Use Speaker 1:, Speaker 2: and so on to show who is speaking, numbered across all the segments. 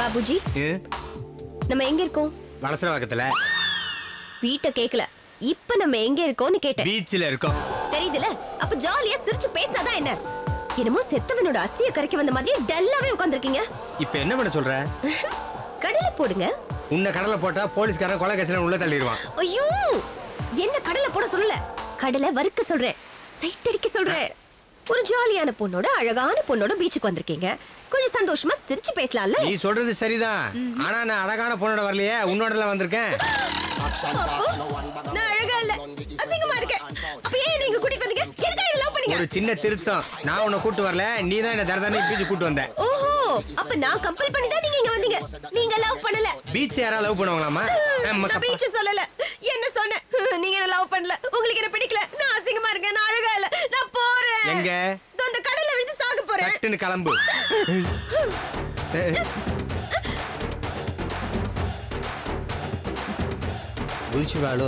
Speaker 1: பாபுஜி நம்ம எங்க இருக்கோம்
Speaker 2: வளசர பக்கத்துல
Speaker 1: வீட்டை கேக்கல இப்ப நம்ம எங்க இருக்கோம்னு கேட்டேன்
Speaker 2: பீச்சில் இருக்கோம்
Speaker 1: தெரியுதுல அப்ப ஜாலியா சிரிச்சு பேசினாதான் என்ன என்னமோ செத்தவனோட அஸ்திய கரைக்க வந்த மாதிரி டல்லாவே உட்கார்ந்திருக்கீங்க
Speaker 2: இப்ப என்ன பண்ண சொல்ற
Speaker 1: கடலை போடுங்க
Speaker 2: உன்னை கடலை போட்டா போலீஸ்காரன் கொலை கேஸ்ல உள்ள தள்ளிடுவான்
Speaker 1: ஐயோ என்ன கடலை போட சொல்லல கடலை வறுக்க சொல்றேன் சைட் அடிக்க சொல்றேன் ஒரு ஜாலியான பொண்ணோட அழகான பொண்ணோட பீச்சுக்கு வந்திருக்கீங்க கொஞ்சம் சந்தோஷமா சிரிச்சு பேசலாம்ல
Speaker 2: நீ சொல்றது சரிதான் ஆனா நான் அழகான பொண்ணோட வரலையே உன்னோட வந்திருக்கேன்
Speaker 1: அப்போ, நான் அழகா இல்ல அசிங்கமா இருக்கேன் அப்ப ஏன் நீங்க கூட்டிட்டு வந்தீங்க எதுக்காக என்ன லவ் பண்ணீங்க
Speaker 2: ஒரு சின்ன திருத்தம் நான் உன்னை கூட்டு வரல நீ தான் என்ன தரதானே பீச்சு கூட்டு வந்த
Speaker 1: ஓஹோ அப்ப நான் கம்பல் பண்ணி தான் நீங்க இங்க வந்தீங்க நீங்க லவ் பண்ணல
Speaker 2: பீச் யாரா லவ் பண்ணுவாங்களாமா
Speaker 1: நான் பீச் சொல்லல என்ன சொன்னேன் நீங்க என்ன லவ் பண்ணல உங்களுக்கு என்ன பிடிக்கல நான் அசிங்கமா இருக்கேன் நான் அழகா இல்ல நான் போறேன்
Speaker 2: எங்க?
Speaker 1: இதோ அந்த கடல்ல விழுந்து சாக போறேன்
Speaker 2: கட்டுன்னு கிளம்பு குதிச்சு வாழோ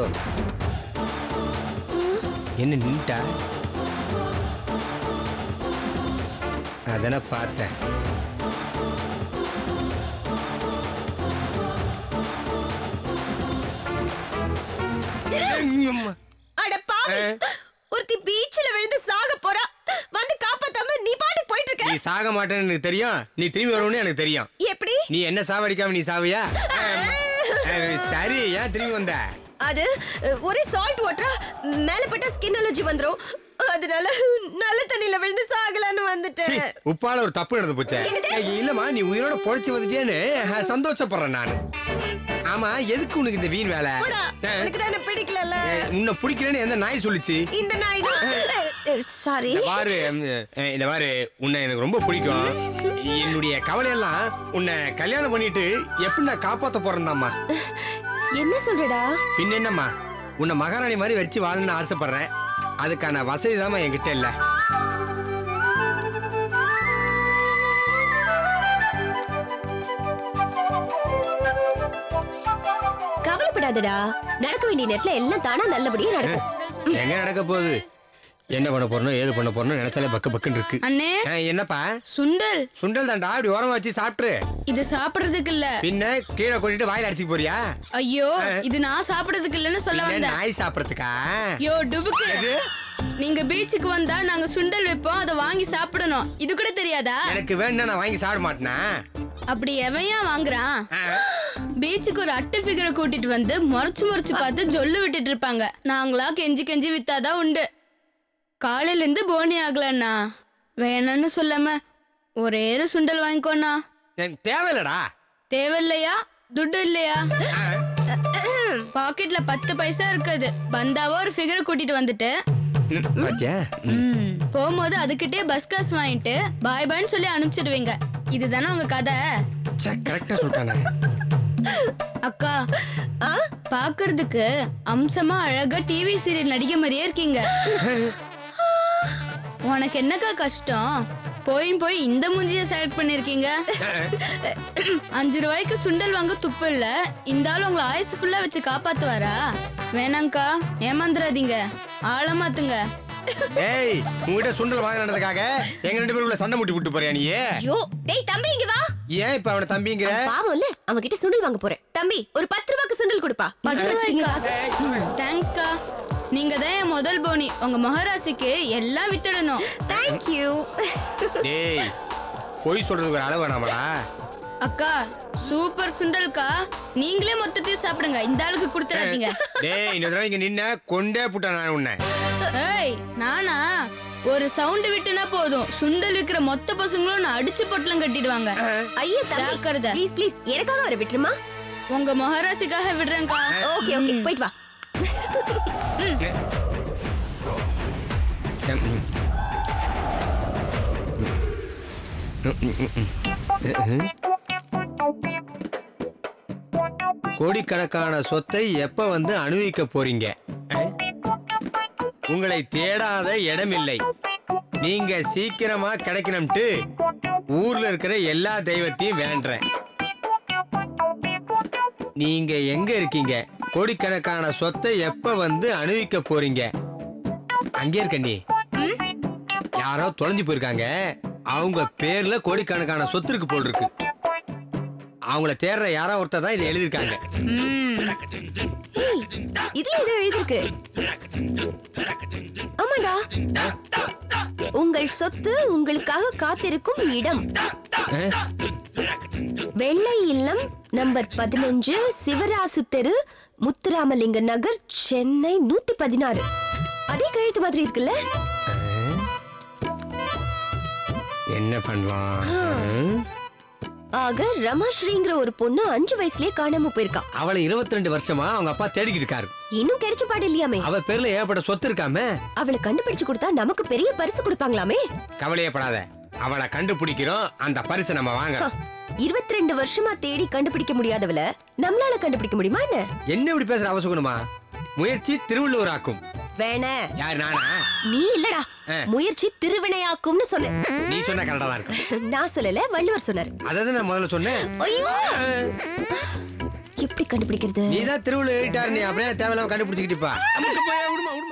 Speaker 2: என்ன நீட்டா அதன பார்த்தேன் ஐயம்மா.
Speaker 1: அட பாவி ஒருத்தி பீச்ல விழுந்து சாக போறா வந்து காப்பாத்தாம நீ பாட்டுக்கு போயிட்டு
Speaker 2: நீ
Speaker 1: இருக்க
Speaker 2: சாக மாட்டேன்னு எனக்கு தெரியும் நீ திரும்பி வருவனு எனக்கு தெரியும்
Speaker 1: எப்படி
Speaker 2: நீ என்ன சாவடிக்காம நீ சாவியா அஹ், அஹ், சரி ஏன் திரும்பி வந்த
Speaker 1: அது அஹ், ஒரே சால்ட் வாட்டரா மேல பட்டா ஸ்கின் அலர்ஜி வந்துரும் அதனால நல்ல தண்ணியில விழுந்து சாகலான்னு
Speaker 2: சீ,
Speaker 1: வந்துட்டேன்
Speaker 2: உப்பால ஒரு தப்பு நடந்து போச்சே
Speaker 1: என்னது?
Speaker 2: ஏய், இல்லம்மா நீ உயிரோட பொழைச்சு வந்துட்டேன்னு அஹ், சந்தோஷப்படுறேன் நானு ஆமா எதுக்கு உனக்கு இந்த வீண் வேலை
Speaker 1: போடா
Speaker 2: அஹ்,
Speaker 1: எனக்கு தானே பிடிக்கலல்ல
Speaker 2: அஹ், உன்னை பிடிக்கலன்னு எந்த நாய் சொல்லுச்சு
Speaker 1: இந்த நாய் தான் சாரி
Speaker 2: இந்த பாரு அஹ், இந்த பாரு உன்னை எனக்கு ரொம்ப பிடிக்கும் என்னுடைய கவலையெல்லாம் உன்னை கல்யாணம் பண்ணிட்டு எப்படி நான் காப்பாத்த போறேன்தாம்மா
Speaker 1: என்ன சொல்றடா
Speaker 2: பின்ன என்னம்மா உன்னை மகாராணி மாதிரி வச்சு வாழணும்னு ஆசைப்படுறேன் அதுக்கான வசதி தாம்மா என்கிட்ட இல்ல
Speaker 1: கவலைப்படாதடா நடக்க வேண்டிய நேரத்துல எல்லாம் தானா நல்லபடியா நடக்கும்
Speaker 2: எங்க நடக்க போகுது என்ன பண்ண போறணும் ஏது பண்ண போறணும் நினைச்சாலே பக்கு பக்குன்னு இருக்கு
Speaker 3: அண்ணே
Speaker 2: அஹ், என்னப்பா
Speaker 3: சுண்டல்
Speaker 2: சுண்டல் தாண்டா அப்படி ஓரமா வச்சு சாப்பிட்டுரு
Speaker 3: இது சாப்பிடுறதுக்கு இல்ல
Speaker 2: பின்ன கீழே கொட்டிட்டு வாயில அடிச்சு போறியா
Speaker 3: ஐயோ இது நான் சாப்பிடுறதுக்கு இல்லன்னு சொல்ல
Speaker 2: பின்ன
Speaker 3: வந்தேன்
Speaker 2: நாய் சாப்பிடறதுக்கா
Speaker 3: யோ டுபுக்கு
Speaker 2: எது?
Speaker 3: நீங்க பீச்சுக்கு வந்தா நாங்க சுண்டல் வைப்போம் அதை வாங்கி சாப்பிடணும் இது கூட தெரியாதா
Speaker 2: எனக்கு வேணும்னா நான் வாங்கி சாப்பிட மாட்டேனா
Speaker 3: அப்படி எவையா வாங்குறான்
Speaker 2: அஹ்,
Speaker 3: பீச்சுக்கு ஒரு அட்டை ஃபிகரை கூட்டிட்டு வந்து முறைச்சு முறைச்சு பார்த்து ஜொல்லு விட்டுட்டு இருப்பாங்க நாங்களா கெஞ்சி கெஞ்சி வித்தாதான் உண்டு காலையில இருந்து போனி ஆகலண்ணா வேணான்னு சொல்லாம ஒரே ஒரு சுண்டல் வாங்கிக்கோண்ணா
Speaker 2: எனக்கு தேவையில்லடா
Speaker 3: தேவையில்லையா துட்டு இல்லையா
Speaker 2: அஹ்,
Speaker 3: பாக்கெட்ல பத்து பைசா இருக்குது பந்தாவா ஒரு ஃபிகர் கூட்டிட்டு வந்துட்டு
Speaker 2: ம், பாத்தியா
Speaker 3: போகும்போது அதுக்கிட்டே பஸ் காசு வாங்கிட்டு பாய் பாய்னு சொல்லி அனுப்பிச்சிடுவீங்க இதுதானே உங்க கதை
Speaker 2: கரெக்டா சொல்லிட்டானே
Speaker 3: அக்கா பாக்குறதுக்கு அம்சமா அழகா டிவி சீரியல் நடிகை மாதிரியே இருக்கீங்க உனக்கு என்னக்கா கஷ்டம் போயும் போய் இந்த மூஞ்சிய செலக்ட் பண்ணிருக்கீங்க அஞ்சு ரூபாய்க்கு சுண்டல் வாங்க துப்பு இல்ல இந்த ஆள் உங்களை ஆயுசு ஃபுல்லா வச்சு காப்பாத்துவாரா வேணாங்க்கா ஏமாந்துடாதீங்க ஆழமாத்துங்க
Speaker 2: டேய் உங்ககிட்ட சுண்டல் வாங்கினதுக்காக எங்க ரெண்டு பேருக்குள்ள சண்டை முட்டி விட்டு போறியா நீ
Speaker 1: ஐயோ டேய் தம்பி இங்க வா
Speaker 2: ஏன் இப்ப அவனை தம்பிங்கிற
Speaker 1: பாவம் இல்ல அவன் கிட்ட சுண்டல் வாங்க போறேன் தம்பி ஒரு பத்து ரூபாய்க்கு சுண்டல் கொடுப்பா
Speaker 3: பத்து
Speaker 1: வச்சுக்கீங்க
Speaker 3: ரூபாய்க்கா தேங்க்ஸ்க்கா நீங்க தான் என் முதல் போனி உங்க மகாராசிக்கு எல்லாம் வித்துடணும்
Speaker 1: தேங்க்யூ
Speaker 2: டேய் பொய் சொல்றதுக்கு ஒரு அளவு வேணாமடா
Speaker 3: அக்கா சூப்பர் சுண்டல்க்கா நீங்களே மொத்தத்தையும் சாப்பிடுங்க இந்த ஆளுக்கு கொடுத்துடாதீங்க
Speaker 2: டேய் இந்த தடவை இங்க நின்ன கொண்டே புட்டேன் நான் உன்னை
Speaker 3: ஏய் நானா ஒரு சவுண்ட் விட்டுனா போதும் சுண்டல் விக்கிற மொத்த பசங்களும் நான் அடிச்சு பொட்டலம் கட்டிடுவாங்க
Speaker 1: ஐயா தம்பி
Speaker 3: ஜாக்கிரதை.
Speaker 1: ப்ளீஸ் ப்ளீஸ் எனக்காக வர விட்டுருமா
Speaker 3: உங்க மகாராசிக்காக விடுறேன்க்கா
Speaker 1: ஓகே ஓகே போயிட்டு வா
Speaker 2: கோடிக்கணக்கான சொத்தை எப்ப வந்து அனுபவிக்க போறீங்க அஹ்? உங்களை தேடாத இடமில்லை நீங்க சீக்கிரமா கிடைக்கணும்ட்டு ஊர்ல இருக்கிற எல்லா தெய்வத்தையும் வேண்டேன் நீங்க எங்க இருக்கீங்க கோடிக்கணக்கான சொத்தை எப்ப வந்து அனுபவிக்க போறீங்க அங்கே இருக்க நீ யாரோ தொலைஞ்சு போயிருக்காங்க அவங்க பேர்ல கோடிக்கணக்கான சொத்து இருக்கு போல் இருக்கு அவங்கள தேடுற யாரோ ஒருத்தர் தான் இதை எழுதியிருக்காங்க
Speaker 1: ஏய், இதுல ஏதோ எழுதிருக்கு ஆமாடா உங்கள் சொத்து உங்களுக்காக காத்திருக்கும் இடம் வெள்ளை இல்லம் நம்பர் பதினஞ்சு சிவராசு தெரு முத்துராமலிங்க நகர் சென்னை நூத்தி பதினாறு அதே கழுத்து மாதிரி இருக்குல்ல
Speaker 2: என்ன பண்ணலாம் ம்?
Speaker 1: ஆக ரமாஸ்ரீங்கிற ஒரு பொண்ணு அஞ்சு வயசுலயே காணாம போயிருக்கா
Speaker 2: அவளை 22 வருஷமா அவங்க அப்பா தேடிக்கிட்டு இருக்காரு
Speaker 1: இன்னும் கிடைச்ச பாடு இல்லையாமே
Speaker 2: அவ பேர்ல ஏகப்பட்ட சொத்து இருக்காமே
Speaker 1: அவளை கண்டுபிடிச்சு கொடுத்தா நமக்கு பெரிய பரிசு கொடுப்பாங்களாமே
Speaker 2: கவலையப்படாத அவளை கண்டுபிடிக்கிறோம் அந்த பரிசை நம்ம வாங்க
Speaker 1: இருபத்தி ரெண்டு வருஷமா தேடி கண்டுபிடிக்க முடியாதவள நம்மளால கண்டுபிடிக்க முடியுமா என்ன
Speaker 2: என்ன இப்படி பேசுற அவசகுணமா முயற்சி திருவள்ளுவர் ஆக்கும்
Speaker 1: வேண
Speaker 2: யார் நானா
Speaker 1: நீ இல்லடா
Speaker 2: ஆ.
Speaker 1: முயற்சி திருவினையாக்கும்னு சொன்னேன்
Speaker 2: நீ சொன்னா கரெக்டா தான் இருக்கும்
Speaker 1: நான் சொல்லல வள்ளுவர் சொன்னாரு
Speaker 2: அதான் நான் முதல்ல சொன்னேன்
Speaker 1: ஐயோ எப்படி கண்டுபிடிக்கிறது
Speaker 2: நீ தான் திருவள்ளுவர் எழுதிட்டாரு நீ அப்படியே தேவையில்லாம கண்டுபிடிச்சிக்கிட்டுப்பா